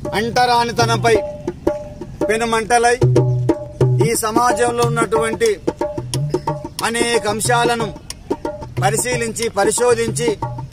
అంటరానితనంపై పెనుమంటలై ఈ సమాజంలో ఉన్నటువంటి అనేక అంశాలను పరిశీలించి పరిశోధించి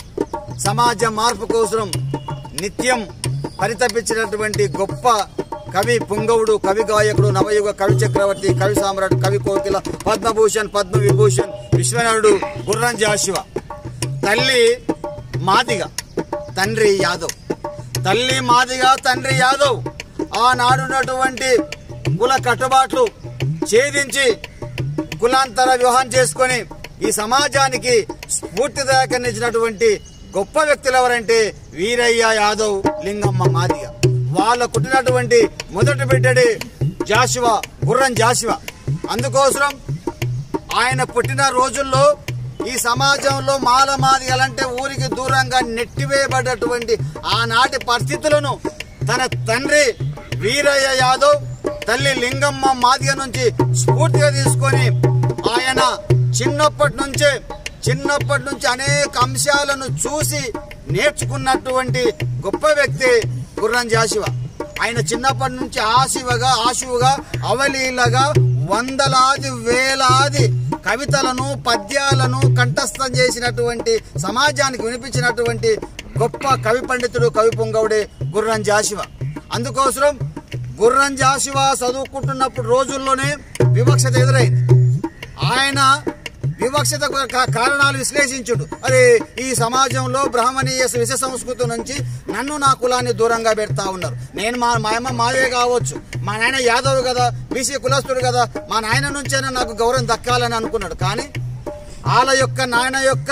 సమాజ మార్పు కోసం నిత్యం పరితపించినటువంటి గొప్ప కవి పుంగవుడు కవి గాయకుడు నవయుగ కవి చక్రవర్తి కవి సామ్రాట్ కవి కోకిల పద్మభూషణ్ పద్మ విభూషణ్ విశ్వనాథుడు గుర్రం జాషివ తల్లి మాదిగ తండ్రి యాదవ్ తల్లి మాదిగ తండ్రి యాదవ్ ఆనాడున్నటువంటి కుల కట్టుబాట్లు ఛేదించి కులాంతర వివాహం చేసుకొని ఈ సమాజానికి స్ఫూర్తిదాయకనిచ్చినటువంటి గొప్ప వ్యక్తులు ఎవరంటే వీరయ్య యాదవ్ లింగమ్మ మాదిగ వాళ్ళ పుట్టినటువంటి మొదటి బిడ్డడి జాషువా గుర్రం జాషువా అందుకోసం ఆయన పుట్టిన రోజుల్లో ఈ సమాజంలో మాల మాదిగలంటే ఊరికి దూరంగా నెట్టివేయబడ్డటువంటి ఆనాటి పరిస్థితులను తన తండ్రి వీరయ్య యాదవ్ తల్లి లింగమ్మ మాదిగ నుంచి స్ఫూర్తిగా తీసుకొని ఆయన చిన్నప్పటి నుంచే చిన్నప్పటి నుంచి అనేక అంశాలను చూసి నేర్చుకున్నటువంటి గొప్ప వ్యక్తి గుర్రం జాషివ ఆయన చిన్నప్పటి నుంచి ఆశివగా ఆశువుగా అవలీలగా వందలాది వేలాది కవితలను పద్యాలను కంఠస్థం చేసినటువంటి సమాజానికి వినిపించినటువంటి గొప్ప కవి పండితుడు కవి పొంగవుడే గుర్రం జాషివ అందుకోసం గుర్రం జాషివ చదువుకుంటున్నప్పుడు రోజుల్లోనే వివక్షత ఎదురైంది ఆయన వివక్షత కా- కారణాలు విశ్లేషించుడు అరే ఈ సమాజంలో బ్రాహ్మణీయ విష సంస్కృతి నుంచి నన్ను నా కులాన్ని దూరంగా పెడతా ఉన్నారు నేను మా మా అమ్మ మాదే కావచ్చు మా నాయన యాదవ్ కదా బీసీ కులస్తుడు కదా మా నాయన నుంచైనా నాకు గౌరవం దక్కాలని అనుకున్నాడు కానీ వాళ్ళ యొక్క నాయన యొక్క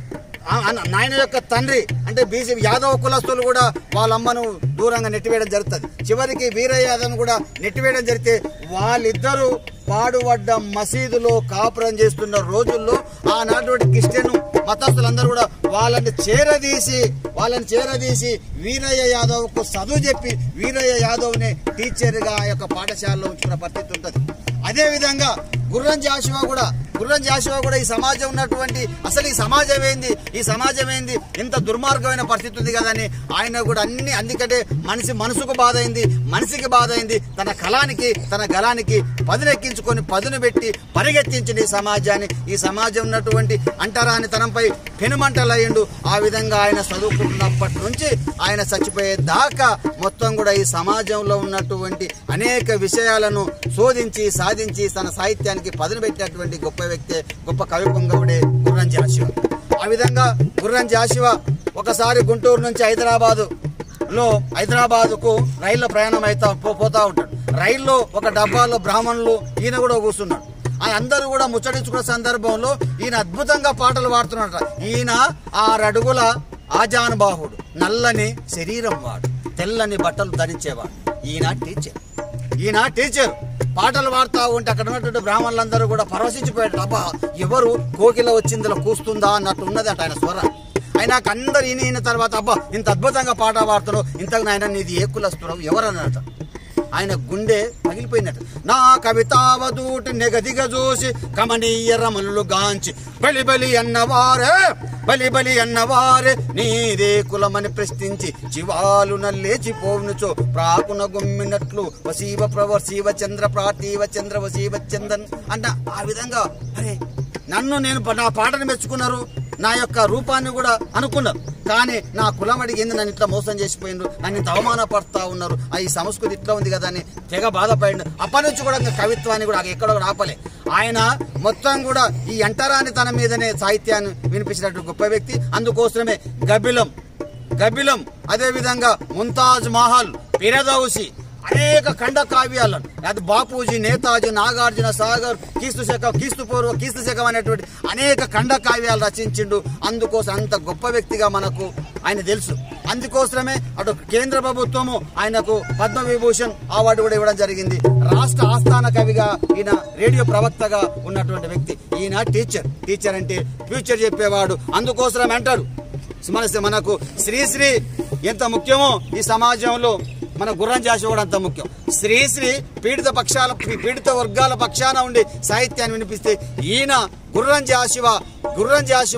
ఆ- ఆ నాయన యొక్క తండ్రి అంటే బీసీ యాదవ కులస్తులు కూడా వాళ్ళ అమ్మను దూరంగా నెట్టివేయడం జరుగుతుంది చివరికి వీరయ్య యాదవ్ను కూడా నెట్టివేయడం జరిగితే వాళ్ళిద్దరూ పాడుపడ్డ మసీదులో కాపురం చేస్తున్న రోజుల్లో ఆనాటి క్రిస్టియన్ మతస్థులందరూ కూడా వాళ్ళని చేరదీసి వాళ్ళని చేరదీసి వీరయ్య యాదవ్కు చదువు చెప్పి వీరయ్య యాదవ్ని టీచర్గా ఆ యొక్క పాఠశాలలో ఉంచుకున్న పరిస్థితి ఉంటుంది అదే విధంగా గుర్రం జాషువా కూడా గుర్రం జాషువా కూడా ఈ సమాజం ఉన్నటువంటి అసలు ఈ సమాజం ఏంది ఈ సమాజం ఏంది ఇంత దుర్మార్గమైన పరిస్థితి ఉంది కదని ఆయన కూడా అన్ని అందుకంటే మనిషి మనసుకు బాధ అయింది మనిషికి బాధ అయింది తన కళానికి తన గలానికి పదునెక్కించుకొని పదును పెట్టి పరిగెత్తించిన ఈ సమాజాన్ని ఈ సమాజం ఉన్నటువంటి అంటరాని తనంపై పెనుమంటలయ్యిండు ఆ విధంగా ఆయన చదువుకుంటున్నప్పటి నుంచి ఆయన చచ్చిపోయే దాకా మొత్తం కూడా ఈ సమాజంలో ఉన్నటువంటి అనేక విషయాలను శోధించి సాధించి తన సాహిత్యానికి పదును పెట్టినటువంటి గొప్ప వ్యక్తి గొప్ప కవి పొంగవుడే గుర్రం జాషివ ఆ విధంగా గుర్రం జాషివ ఒకసారి గుంటూరు నుంచి హైదరాబాదు లో హైదరాబాద్ కు రైల్లో ప్రయాణం అయితా పో- పోతా ఉంటాడు రైల్లో ఒక డబ్బాలో బ్రాహ్మణులు ఈయన కూడా కూర్చున్నాడు ఆ అందరూ కూడా ముచ్చటించుకున్న సందర్భంలో ఈయన అద్భుతంగా పాటలు పాడుతున్నాడట ఈయన ఆరడుగుల ఆజానుబాహుడు నల్లని శరీరం వాడు తెల్లని బట్టలు ధరించేవాడు ఈయన టీచర్ ఈయన టీచర్ పాటలు పాడుతూ ఉంటే అక్కడ ఉన్నటువంటి బ్రాహ్మణులందరూ కూడా పరవశించిపోయాడు అబ్బా ఎవరు కోకిల వచ్చిందిలో కూస్తుందా అన్నట్టు ఉన్నదట ఆయన స్వరం అయినాక అందరు ఈయన ఈయన తర్వాత అబ్బా ఇంత అద్భుతంగా పాట పాడుతున్నావు ఇంతకు నాయన నీది ఏ కులస్తున్నావు ఎవరన్నట ఆయన గుండె పగిలిపోయినట్టు నా కవితావధూటి నెగదిగ చూసి కమనీయ రమణులు గాంచి బలి బలి అన్నవారే బలి బలి అన్నవారే నీదే కులమని ప్రశ్నించి చివాలున లేచిపోనుచో ప్రాకున గుమ్మినట్లు వసీవ ప్రవసీవ చంద్ర ప్రాతీవ చంద్ర వసీవ చందన్ అన్న ఆ విధంగా అరే నన్ను నేను ప- నా పాటను మెచ్చుకున్నారు నా యొక్క రూపాన్ని కూడా అనుకున్నారు కానీ నా కులం అడిగింది నన్ను ఇట్లా మోసం చేసిపోయిండ్రు నన్ను ఇంత అవమానపడతా ఉన్నారు ఆ ఈ సంస్కృతి ఇట్లా ఉంది కదా అని తెగ బాధపడిండు అప్పటి నుంచి కూడా ఇంకా కవిత్వాన్ని కూడా ఎక్కడో కూడా ఆపలే ఆయన మొత్తం కూడా ఈ అంటరాని తన మీదనే సాహిత్యాన్ని వినిపించినట్టు గొప్ప వ్యక్తి అందుకోసమే గబిలం గబిలం అదే విధంగా ముంతాజ్ మహల్ ఫిరదౌసి అనేక ఖండ కావ్యాలను అది బాపూజీ నేతాజీ నాగార్జున సాగర్ కీస్తు శకం కీస్తు పూర్వ కీస్తు శకం అనేటువంటి అనేక ఖండ కావ్యాలు రచించిండు అందుకోసం అంత గొప్ప వ్యక్తిగా మనకు ఆయన తెలుసు అందుకోసమే అటు కేంద్ర ప్రభుత్వము ఆయనకు పద్మ విభూషణ్ అవార్డు కూడా ఇవ్వడం జరిగింది రాష్ట్ర ఆస్థాన కవిగా ఈయన రేడియో ప్రవక్తగా ఉన్నటువంటి వ్యక్తి ఈయన టీచర్ టీచర్ అంటే ఫ్యూచర్ చెప్పేవాడు అందుకోసం అంటారు మన మనకు శ్రీశ్రీ ఎంత ముఖ్యమో ఈ సమాజంలో మన గుర్రం జాషి కూడా అంత ముఖ్యం శ్రీశ్రీ పీడిత పక్షాల పీడిత వర్గాల పక్షాన ఉండి సాహిత్యాన్ని వినిపిస్తే ఈయన గుర్రం జాషివ గుర్రం జాషివ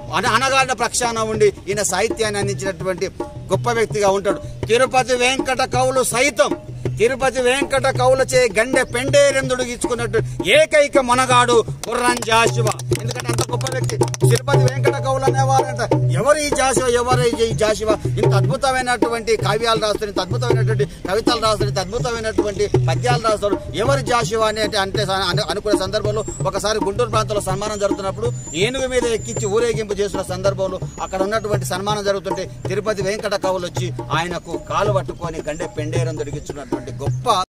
అన- అనగాడిన ప్రక్షాన ఉండి ఈయన సాహిత్యాన్ని అందించినటువంటి గొప్ప వ్యక్తిగా ఉంటాడు తిరుపతి వెంకట కవులు సైతం తిరుపతి వెంకట కవులచే గండె పెండేరెందుడు ఇచ్చుకున్నట్టు ఏకైక మనగాడు కుర్రం జాషువా ఎందుకంటే అంత గొప్ప వ్యక్తి తిరుపతి వెంకట కవులు అనేవారంట ఎవరు ఈ జాషువా ఎవరు ఈ జాషువా ఇంత అద్భుతమైనటువంటి కావ్యాలు రాస్తారు ఇంత అద్భుతమైనటువంటి కవితలు రాస్తారు ఇంత అద్భుతమైనటువంటి పద్యాలు రాస్తారు ఎవరు జాషువా అని అంటే అంటే అను- అనుకునే సందర్భంలో ఒకసారి గుంటూరు ప్రాంతంలో సన్మానం జరుగుతున్నప్పుడు ఏనుగు మీద ఎక్కించి ఊరేగింపు చేస్తున్న సందర్భంలో అక్కడ ఉన్నటువంటి సన్మానం జరుగుతుంటే తిరుపతి వెంకట కవులు వచ్చి ఆయనకు కాలు పట్టుకొని గండె పెండేరం దొరికించున్నటువంటి గొప్ప